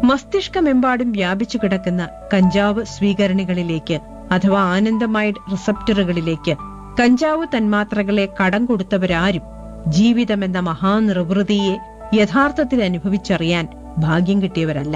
മസ്തിഷ്കമെമ്പാടും വ്യാപിച്ചു കിടക്കുന്ന കഞ്ചാവ് സ്വീകരണികളിലേക്ക് അഥവാ ആനന്ദമൈഡ് റിസപ്റ്ററുകളിലേക്ക് കഞ്ചാവ് തന്മാത്രകളെ കടം കൊടുത്തവരാരും ജീവിതമെന്ന മഹാനിർവൃതിയെ യഥാർത്ഥത്തിൽ അനുഭവിച്ചറിയാൻ ഭാഗ്യം കിട്ടിയവരല്ല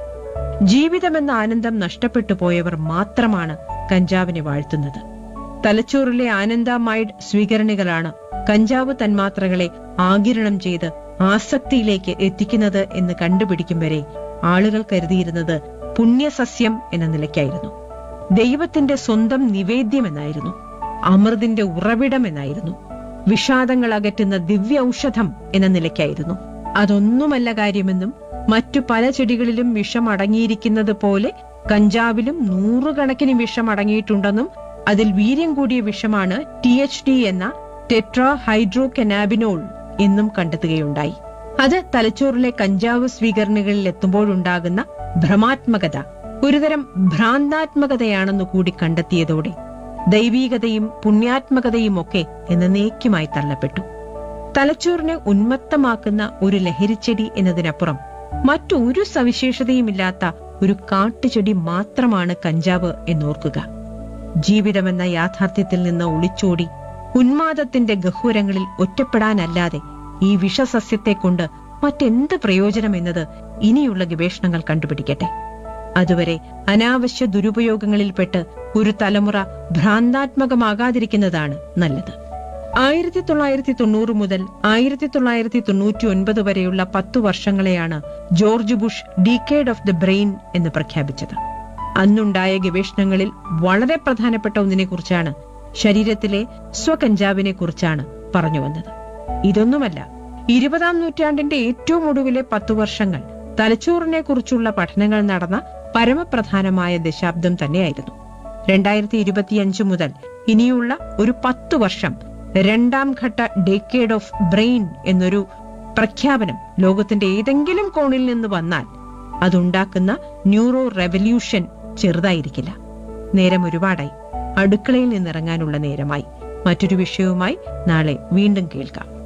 ജീവിതമെന്ന ആനന്ദം നഷ്ടപ്പെട്ടു പോയവർ മാത്രമാണ് കഞ്ചാവിനെ വാഴ്ത്തുന്നത് തലച്ചോറിലെ ആനന്ദമൈഡ് സ്വീകരണികളാണ് കഞ്ചാവ് തന്മാത്രകളെ ആകിരണം ചെയ്ത് ആസക്തിയിലേക്ക് എത്തിക്കുന്നത് എന്ന് കണ്ടുപിടിക്കും വരെ ആളുകൾ കരുതിയിരുന്നത് പുണ്യസസ്യം എന്ന നിലയ്ക്കായിരുന്നു ദൈവത്തിന്റെ സ്വന്തം നിവേദ്യം എന്നായിരുന്നു അമൃതിന്റെ ഉറവിടം എന്നായിരുന്നു വിഷാദങ്ങൾ അകറ്റുന്ന ദിവ്യ ഔഷധം എന്ന നിലയ്ക്കായിരുന്നു അതൊന്നുമല്ല കാര്യമെന്നും മറ്റു പല ചെടികളിലും വിഷം അടങ്ങിയിരിക്കുന്നത് പോലെ കഞ്ചാവിലും നൂറുകണക്കിന് വിഷം അടങ്ങിയിട്ടുണ്ടെന്നും അതിൽ വീര്യം കൂടിയ വിഷമാണ് ടി എച്ച് ഡി എന്ന ടെട്രാ ഹൈഡ്രോ കനാബിനോൾ എന്നും കണ്ടെത്തുകയുണ്ടായി അത് തലച്ചോറിലെ കഞ്ചാവ് സ്വീകരണികളിൽ എത്തുമ്പോഴുണ്ടാകുന്ന ഭ്രമാത്മകത ഒരുതരം ഭ്രാന്താത്മകതയാണെന്നു കൂടി കണ്ടെത്തിയതോടെ ദൈവീകതയും പുണ്യാത്മകതയും ഒക്കെ എന്നേക്കുമായി തള്ളപ്പെട്ടു തലച്ചോറിനെ ഉന്മത്തമാക്കുന്ന ഒരു ലഹരിച്ചെടി എന്നതിനപ്പുറം മറ്റൊരു സവിശേഷതയുമില്ലാത്ത ഒരു കാട്ടുചെടി മാത്രമാണ് കഞ്ചാവ് എന്നോർക്കുക ജീവിതമെന്ന യാഥാർത്ഥ്യത്തിൽ നിന്ന് ഒളിച്ചോടി ഉന്മാദത്തിന്റെ ഗഹ്വരങ്ങളിൽ ഒറ്റപ്പെടാനല്ലാതെ ഈ വിഷസസ്യത്തെ കൊണ്ട് മറ്റെന്ത് പ്രയോജനമെന്നത് ഇനിയുള്ള ഗവേഷണങ്ങൾ കണ്ടുപിടിക്കട്ടെ അതുവരെ അനാവശ്യ ദുരുപയോഗങ്ങളിൽപ്പെട്ട് ഒരു തലമുറ ഭ്രാന്താത്മകമാകാതിരിക്കുന്നതാണ് നല്ലത് ആയിരത്തി തൊള്ളായിരത്തി തൊണ്ണൂറ് മുതൽ ആയിരത്തി തൊള്ളായിരത്തി തൊണ്ണൂറ്റി ഒൻപത് വരെയുള്ള പത്തു വർഷങ്ങളെയാണ് George Bush decade of the brain എന്ന് പ്രഖ്യാപിച്ചത് അന്നുണ്ടായ ഗവേഷണങ്ങളിൽ വളരെ പ്രധാനപ്പെട്ട ഒന്നിനെക്കുറിച്ചാണ് ശരീരത്തിലെ സ്വകഞ്ചാവിനെ കുറിച്ചാണ് പറഞ്ഞു വന്നത് ഇതൊന്നുമല്ല ഇരുപതാം നൂറ്റാണ്ടിന്റെ ഏറ്റവും ഒടുവിലെ പത്തു വർഷങ്ങൾ തലച്ചോറിനെ കുറിച്ചുള്ള പഠനങ്ങൾ നടന്ന പരമപ്രധാനമായ ദശാബ്ദം തന്നെയായിരുന്നു രണ്ടായിരത്തി ഇരുപത്തിയഞ്ച് മുതൽ ഇനിയുള്ള ഒരു പത്തു വർഷം രണ്ടാം ഘട്ട ഡേക്കേഡ് ഓഫ് ബ്രെയിൻ എന്നൊരു പ്രഖ്യാപനം ലോകത്തിന്റെ ഏതെങ്കിലും കോണിൽ നിന്ന് വന്നാൽ അതുണ്ടാക്കുന്ന ന്യൂറോ റെവല്യൂഷൻ ചെറുതായിരിക്കില്ല നേരം ഒരുപാടായി അടുക്കളയിൽ നിന്നിറങ്ങാനുള്ള നേരമായി മറ്റൊരു വിഷയവുമായി നാളെ വീണ്ടും കേൾക്കാം